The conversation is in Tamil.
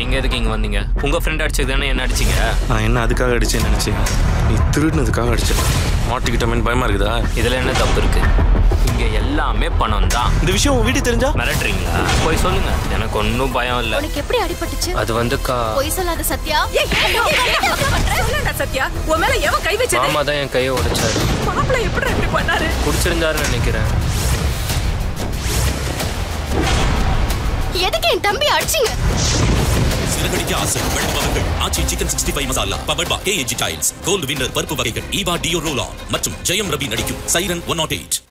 நீங்க எதுக்கு இங்க வந்தீங்க உங்க ஃப்ரெண்ட் அடிச்சது தானே என்ன அடிச்சீங்க நான் என்ன அதுக்காக அடிச்சேன்னு நினைச்சேன் நீ திருடினதுக்காக அடிச்சேன் மாட்டிக்கிட்டமேன்னு பயமா இருக்குதா இதுல என்ன தப்பு இருக்கு இங்க எல்லாமே பணம் தான் இந்த விஷயம் உன் வீட்டுக்கு தெரிஞ்சா மிரட்டுறீங்களா போய் சொல்லுங்க எனக்கு ஒன்றும் பயம் இல்லை உனக்கு எப்படி அடிபட்டுச்சு அது வந்து கா பொய் சொல்லாத சத்யா சொல்லடா சத்யா உன் மேல எவன் கை வச்சது மாமா தான் என் கையை உடைச்சாரு மாப்பிள்ளை எப்படி இப்படி பண்ணாரு பிடிச்சிருந்தாருன்னு நினைக்கிறேன் எதுக்கு என் தம்பி அடிச்சீங்க சிறகடிக்க ஆசை வழங்குபவர்கள் Aachi chicken sixty five masala power பா கேஏஜி டைல்ஸ் கோல்டு வின்னர் பருப்பு வகைகள் ஈவா டியோ ரோல் ஆன் மற்றும் ஜெயம் ரவி நடிக்கும் சைரன் ஒன் நாட் எயிட்